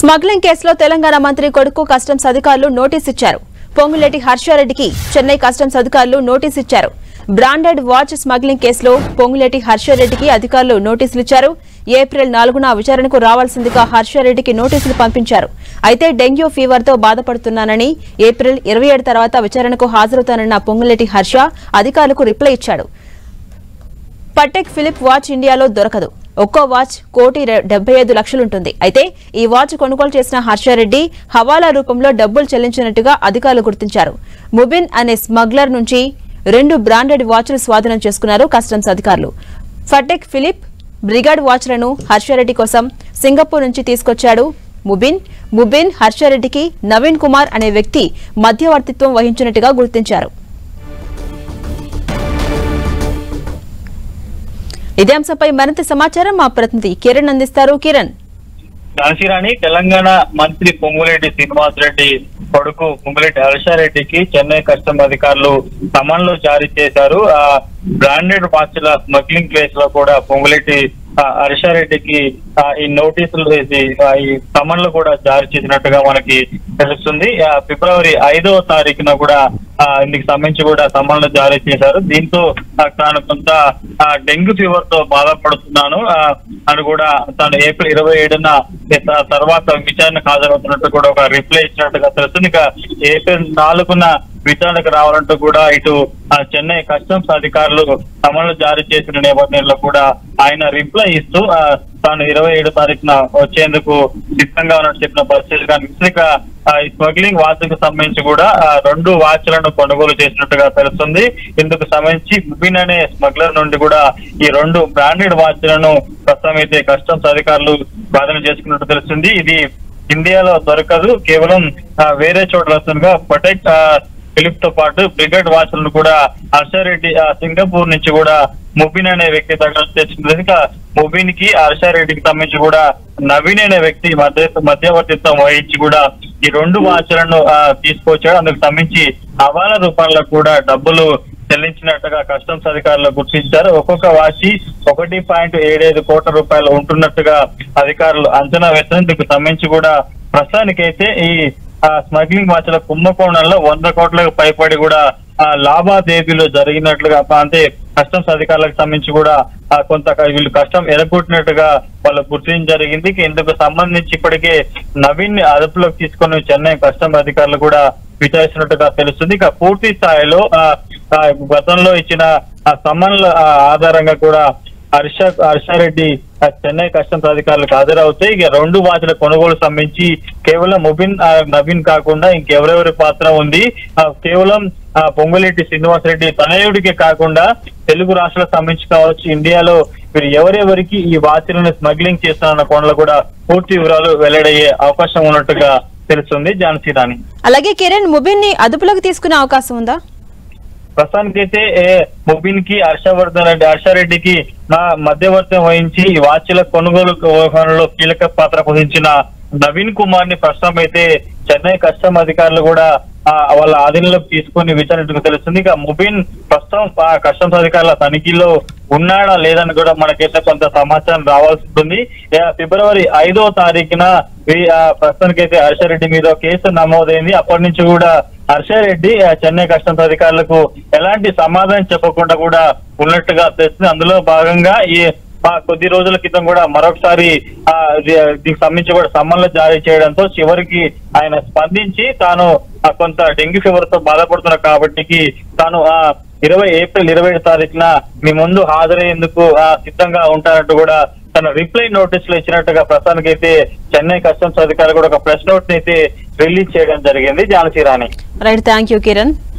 smuggling కేసులో తెలంగాణ మంత్రి కొడుకు కస్టమ్స్ అధికారులు నోటీస్ ఇచ్చారు పొంగులేటి హర్షారెడ్డికి చెన్నై కస్టమ్స్ అధికారులు నోటీస్ ఇచ్చారు బ్రాండెడ్ వాచ్ స్మగ్లింగ్ కేసులో పొంగులేటి హర్షారెడ్డికి అధికారులు నోటీసులు ఇచ్చారు ఏప్రిల్ నాలుగున విచారణకు రావాల్సిందిగా హర్షారెడ్డికి నోటీసులు పంపించారు అయితే డెంగ్యూ ఫీవర్ తో బాధపడుతున్నానని ఏప్రిల్ ఇరవై ఏడు తర్వాత విచారణకు హాజరవుతానన్న పొంగులేటి హర్ష అధికారులకు రిప్లై ఇచ్చాడు పటెక్ ఫిలిప్ వాచ్ ఇండియాలో దొరకదు ఒక్కో వాచ్ కోటి రె- డెబ్బై ఐదు లక్షలుంటుంది అయితే ఈ వాచ్ కొనుగోలు చేసిన హర్షారెడ్డి హవాలా రూపంలో డబ్బులు చెల్లించినట్టుగా అధికారులు గుర్తించారు ముబిన్ అనే స్మగ్లర్ నుంచి రెండు బ్రాండెడ్ వాచ్లు స్వాధీనం చేసుకున్నారు కస్టమ్స్ అధికారులు ఫటెక్ ఫిలిప్ బ్రిగాడ్ వాచ్లను హర్షారెడ్డి కోసం సింగపూర్ నుంచి తీసుకొచ్చాడు ముబిన్ ముబిన్ హర్షారెడ్డికి నవీన్ కుమార్ అనే వ్యక్తి మధ్యవర్తిత్వం వహించినట్టుగా గుర్తించారు ఇదే అంశంపై మరింత సమాచారం మా ప్రతినిధి కిరణ్ అందిస్తారు కిరణ్ కాశీరాణి తెలంగాణ మంత్రి పొంగులేటి శ్రీనివాస్ రెడ్డి కొడుకు పొంగులేటి హర్షారెడ్డికి చెన్నై కస్టమ్ అధికారులు సమన్లు జారీ చేశారు ఆ బ్రాండెడ్ వాచ్ల స్మగ్లింగ్ కేసు లో కూడా పొంగులేటి ఆ, హర్షారెడ్డికి ఆ, ఈ నోటీసులు వేసి ఆ, ఈ సమన్లు కూడా జారీ చేసినట్టుగా మనకి తెలుస్తుంది ఆ, ఫిబ్రవరి ఐదవ తారీఖున కూడా ఆ, ఇందుకు సంబంధించి కూడా సమన్లు జారీ చేశారు దీంతో ఆ, తాను కొంత ఆ, డెంగ్యూ ఫీవర్ తో బాధపడుతున్నాను ఆ, అని కూడా తాను ఏప్రిల్ ఇరవై ఏడున త- తర్వాత విచారణకు హాజరవుతున్నట్టు కూడా ఒక రిప్లై ఇచ్చినట్టుగా తెలుస్తుంది ఇక ఏప్రిల్ నాలుగున విచారణకు రావాలంటూ కూడా ఇటు ఆ, చెన్నై కస్టమ్స్ అధికారులు సమన్లు జారీ చేసిన నేపథ్యంలో కూడా ఆయన రిప్లై ఇస్తూ ఆ, తాను ఇరవై ఏడు తారీఖున వచ్చేందుకు సిద్ధంగా ఉన్నట్టు చెప్పిన పరిస్థితి కనిపిస్తుంది ఇక ఆ, ఈ స్మగ్లింగ్ వాచ్ కు సంబంధించి కూడా ఆ, రెండు వాచ్లను కొనుగోలు చేసినట్టుగా తెలుస్తుంది ఇందుకు సంబంధించి ముబిన్ అనే స్మగ్లర్ నుండి కూడా ఈ రెండు బ్రాండెడ్ వాచ్లను ప్రస్తుతం అయితే కస్టమ్స్ అధికారులు స్వాధీనం చేసుకున్నట్టు తెలుస్తుంది ఇది ఇండియాలో దొరకదు కేవలం ఆ, వేరే చోట వస్తుండగా పటెక్ ఫిలిప్ తో పాటు బ్రిగేడ్ వాచ్లను కూడా హర్షారెడ్డి ఆ, సింగపూర్ నుంచి కూడా ముబిన్ అనే వ్యక్తి దగ్గర తెచ్చింది ఇక ముబిన్ కి హర్షారెడ్డికి సంబంధించి కూడా నవీన్ అనే వ్యక్తి మధ్య మధ్యవర్తిత్వం వహించి కూడా ఈ రెండు వాచ్లను ఆ, తీసుకొచ్చాడు అందుకు సంబంధించి హవాలా రూపంలో కూడా డబ్బులు చెల్లించినట్టుగా కస్టమ్స్ అధికారులు గుర్తించారు ఒక్కొక్క వాచి ఒకటి పాయింట్ ఏడైదు కోట్ల రూపాయలు ఉంటున్నట్టుగా అధికారులు అంచనా వేస్తున్నారు ఇందుకు సంబంధించి కూడా ప్రస్తుతానికైతే ఈ ఆ, స్మగ్లింగ్ వాచ్ల కుంభకోణంలో వంద కోట్లకు పైపడి కూడా ఆ, లావాదేవీలు జరిగినట్లుగా అంటే కస్టమ్స్ అధికారులకు సంబంధించి కూడా ఆ, కొంత క- వీళ్ళు కష్టం ఎరగొట్టినట్టుగా వాళ్ళు గుర్తించడం జరిగింది ఇక ఇందుకు సంబంధించి ఇప్పటికే నవీన్ ని అదుపులోకి తీసుకొని చెన్నై కస్టమ్ అధికారులు కూడా విచారిస్తున్నట్టుగా తెలుస్తుంది ఇక పూర్తి స్థాయిలో ఆ, ఆ, గతంలో ఇచ్చిన ఆ సమన్ల ఆ, ఆధారంగా కూడా హర్ష హర్షారెడ్డి ఆ, చెన్నై కస్టమ్స్ అధికారులకు హాజరవుతాయి ఇక రెండు వాచ్ల కొనుగోలు సంబంధించి కేవలం ముబిన్ ఆ, నవీన్ కాకుండా ఇంకెవరెవరి పాత్ర ఉంది ఆ, కేవలం ఆ, పొంగులేటి శ్రీనివాస్ రెడ్డి తనయుడికి కాకుండా తెలుగు రాష్ట్రాలకు సంబంధించి కావచ్చు ఇండియాలో వీరు ఎవరెవరికి ఈ వాచ్లను స్మగ్లింగ్ చేస్తున్న కోణంలో కూడా పూర్తి వివరాలు వెల్లడయ్యే అవకాశం ఉన్నట్టుగా తెలుస్తుంది ఝాన్సీ రాణి అలాగే కిరణ్ ముబిన్ ని అదుపులోకి తీసుకునే అవకాశం ఉందా ప్రస్తుతానికైతే ఏ, ముబిన్ కి హర్షవర్ధన్ రెడ్డి హర్షారెడ్డికి మా మధ్యవర్తం వహించి ఈ వాచ్ల కొనుగోలు వ్యవహారంలో కీలక పాత్ర పోషించిన నవీన్ కుమార్ ని ప్రస్తుతం అయితే చెన్నై కస్టమ్ అధికారులు కూడా ఆ, వాళ్ళ ఆధీనంలోకి తీసుకొని విచారించడానికి తెలుస్తుంది ఇక ముబిన్ ప్రస్తుతం ఆ కస్టమ్స్ అధికారుల తనిఖీలో ఉన్నాడా లేదని కూడా మనకైతే కొంత సమాచారం రావాల్సి ఉంటుంది ఏ, ఫిబ్రవరి ఐదో తారీఖున ఈ, ఆ, ప్రస్తుతానికైతే హర్షారెడ్డి మీద కేసు నమోదైంది అప్పటి నుంచి కూడా హర్షారెడ్డి ఆ, చెన్నై కస్టమ్స్ అధికారులకు ఎలాంటి సమాధానం చెప్పకుండా కూడా ఉన్నట్టుగా తెలుస్తుంది అందులో భాగంగా ఈ ఆ, కొద్ది రోజుల క్రితం కూడా మరొకసారి ఆ, ఇది- దీనికి సంబంధించి కూడా సమ్మన్లు జారీ చేయడంతో చివరికి ఆయన స్పందించి తాను ఆ, కొంత డెంగ్యూ ఫీవర్ తో బాధపడుతున్న కాబట్టి తాను ఆ ఇరవై ఏప్రిల్ ఇరవై ఏడు తారీఖున మీ ముందు హాజరయ్యేందుకు ఆ, సిద్ధంగా ఉంటారంటూ కూడా తన రిప్లై నోటీసులు ఇచ్చినట్టుగా ప్రస్తుతానికైతే చెన్నై కస్టమ్స్ అధికారులు కూడా ఒక ప్రెస్ నోట్ ని అయితే రిలీజ్ చేయడం జరిగింది Jhansi Rani right thank you Kiran